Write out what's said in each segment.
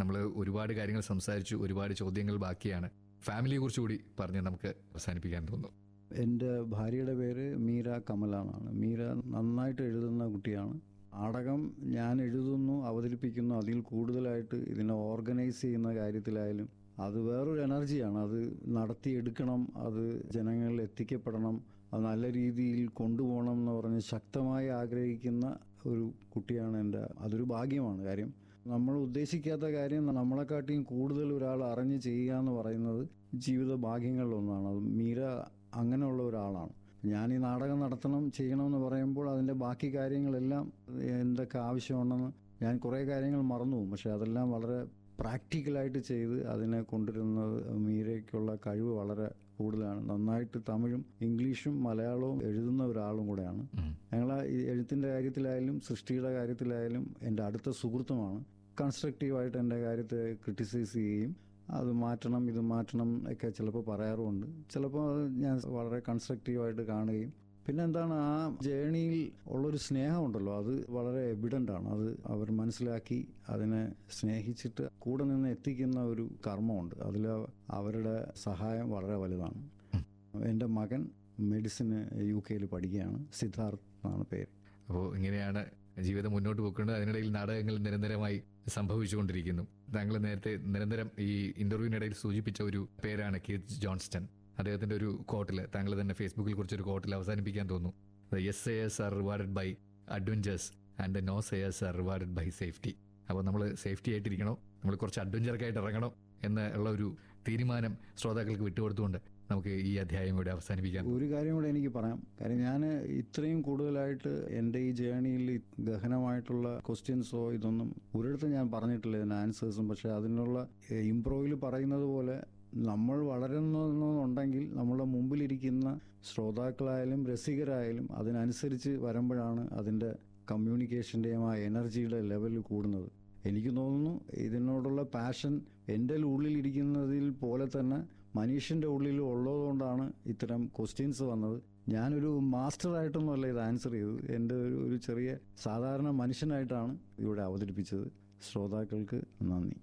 നമ്മൾ ഒരുപാട് കാര്യങ്ങൾ സംസാരിച്ചു ഒരുപാട് ചോദ്യങ്ങൾ ബാക്കിയാണ് ഫാമിലിയെ കുറിച്ച് കൂടി പറഞ്ഞ് നമുക്ക് അവസാനിപ്പിക്കാൻ തോന്നുന്നു എൻ്റെ ഭാര്യയുടെ പേര് മീര കമല എന്നാണ് മീര നന്നായിട്ട് എഴുതുന്ന കുട്ടിയാണ് നാടകം ഞാൻ എഴുതുന്നു അവതരിപ്പിക്കുന്നു അതിൽ കൂടുതലായിട്ട് ഇതിനെ ഓർഗനൈസ് ചെയ്യുന്ന കാര്യത്തിലായാലും അത് വേറൊരു എനർജിയാണ് അത് നടത്തിയെടുക്കണം അത് ജനങ്ങളിൽ എത്തിക്കപ്പെടണം അത് നല്ല രീതിയിൽ കൊണ്ടുപോകണം എന്ന് പറഞ്ഞ് ശക്തമായി ആഗ്രഹിക്കുന്ന ഒരു കുട്ടിയാണ് എൻ്റെ അതൊരു ഭാഗ്യമാണ് കാര്യം നമ്മൾ ഉദ്ദേശിക്കാത്ത കാര്യം നമ്മളെക്കാട്ടിയും കൂടുതൽ ഒരാൾ അറിഞ്ഞ് ചെയ്യുക എന്ന് പറയുന്നത് ജീവിത ഭാഗ്യങ്ങളിലൊന്നാണ് അത് മീര അങ്ങനെയുള്ള ഒരാളാണ് ഞാൻ ഈ നാടകം നടത്തണം ചെയ്യണമെന്ന് പറയുമ്പോൾ അതിൻ്റെ ബാക്കി കാര്യങ്ങളെല്ലാം എന്തൊക്കെ ആവശ്യമുണ്ടെന്ന് ഞാൻ കുറേ കാര്യങ്ങൾ മറന്നു പോകും പക്ഷെ അതെല്ലാം വളരെ പ്രാക്ടിക്കലായിട്ട് ചെയ്ത് അതിനെ കൊണ്ടുവരുന്നത് മീരയ്ക്കുള്ള കഴിവ് വളരെ കൂടുതലാണ് നന്നായിട്ട് തമിഴും ഇംഗ്ലീഷും മലയാളവും എഴുതുന്ന ഒരാളും കൂടെയാണ് ഉം. ഞങ്ങൾ ഈ എഴുത്തിൻ്റെ കാര്യത്തിലായാലും സൃഷ്ടിയുടെ കാര്യത്തിലായാലും എൻ്റെ അടുത്ത സുഹൃത്തുമാണ് കൺസ്ട്രക്റ്റീവായിട്ട് എൻ്റെ കാര്യത്തെ ക്രിട്ടിസൈസ് ചെയ്യുകയും അത് മാറ്റണം ഇത് മാറ്റണം ഒക്കെ ചിലപ്പോൾ പറയാറുമുണ്ട് ചിലപ്പോൾ അത് ഞാൻ വളരെ കൺസ്ട്രക്റ്റീവായിട്ട് കാണുകയും പിന്നെ എന്താണ് ആ ജേണിയിൽ ഉള്ളൊരു സ്നേഹമുണ്ടല്ലോ അത് വളരെ എവിഡൻ്റ് ആണ് അത് അവർ മനസ്സിലാക്കി അതിനെ സ്നേഹിച്ചിട്ട് കൂടെ നിന്ന് എത്തിക്കുന്ന ഒരു കർമ്മമുണ്ട് അതിൽ അവരുടെ സഹായം വളരെ വലുതാണ് എൻ്റെ മകൻ മെഡിസിന് യു കെയിൽ പഠിക്കുകയാണ് സിദ്ധാർത്ഥ് എന്നാണ് പേര് അപ്പോൾ ഇങ്ങനെയാണ് ജീവിതം മുന്നോട്ട് പോയിക്കൊണ്ട് അതിനിടയിൽ നാടകങ്ങൾ നിരന്തരമായി സംഭവിച്ചുകൊണ്ടിരിക്കുന്നു താങ്കൾ നേരത്തെ നിരന്തരം ഈ ഇന്റർവ്യൂവിനിടയിൽ സൂചിപ്പിച്ച ഒരു പേരാണ് കീത്ത് ജോൺസ്റ്റൺ അദ്ദേഹത്തിന്റെ ഒരു കോട്ടിൽ താങ്കൾ തന്നെ ഫേസ്ബുക്കിൽ കുറിച്ചൊരു കോട്ടിൽ അവസാനിപ്പിക്കാൻ തോന്നുന്നു എസ് എസ് are rewarded by adventures and no sayers are rewarded by safety അപ്പോൾ നമ്മൾ സേഫ്റ്റി ആയിട്ടിരിക്കണോ നമ്മൾ കുറച്ച് അഡ്വഞ്ചറൊക്കെ ഇറങ്ങണം എന്നുള്ള ഒരു തീരുമാനം ശ്രോതാക്കൾക്ക് വിട്ടുകൊടുത്തുകൊണ്ട് നമുക്ക് ഈ അധ്യായം ഇവിടെ അവസാനിപ്പിക്കാം ഒരു കാര്യം കൂടെ എനിക്ക് പറയാം കാര്യം ഞാൻ ഇത്രയും കൂടുതലായിട്ട് എൻ്റെ ഈ ജേണിയിൽ ഗഹനമായിട്ടുള്ള ക്വസ്റ്റ്യൻസോ ഇതൊന്നും ഒരിടത്തും ഞാൻ പറഞ്ഞിട്ടില്ല ഇതിന് ആൻസേഴ്സും പക്ഷെ അതിനുള്ള ഇംപ്രോവിൽ പറയുന്നത് പോലെ നമ്മൾ വളരുന്നുണ്ടെങ്കിൽ നമ്മുടെ മുമ്പിലിരിക്കുന്ന ശ്രോതാക്കളായാലും രസികരായാലും അതിനനുസരിച്ച് വരുമ്പോഴാണ് അതിൻ്റെ കമ്മ്യൂണിക്കേഷൻ്റെയും ആ എനർജിയുടെ ലെവൽ കൂടുന്നത് എനിക്ക് തോന്നുന്നു ഇതിനോടുള്ള പാഷൻ എൻ്റെ ഉള്ളിലിരിക്കുന്നതിൽ പോലെ തന്നെ മനുഷ്യൻ്റെ ഉള്ളിൽ ഉള്ളതുകൊണ്ടാണ് ഇത്തരം ക്വസ്റ്റ്യൻസ് വന്നത് ഞാനൊരു മാസ്റ്ററായിട്ടൊന്നുമല്ല ഇത് ആൻസർ ചെയ്തത് എൻ്റെ ഒരു ഒരു ചെറിയ സാധാരണ മനുഷ്യനായിട്ടാണ് ഇവിടെ അവതരിപ്പിച്ചത് ശ്രോതാക്കൾക്ക് നന്ദി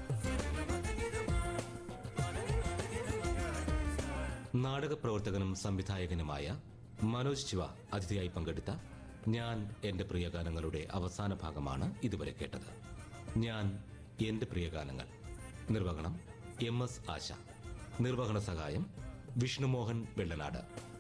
നാടക പ്രവർത്തകനും സംവിധായകനുമായ മനോജ് ശിവ അതിഥിയായി പങ്കെടുത്ത ഞാൻ എന്റെ പ്രിയഗാനങ്ങളുടെ അവസാന ഭാഗമാണ് ഇതുവരെ കേട്ടത് ഞാൻ എന്റെ പ്രിയഗാനങ്ങൾ നിർവഹണം എം എസ് ആശ നിർവഹണ സഹായം വിഷ്ണുമോഹൻ വെള്ളനാട്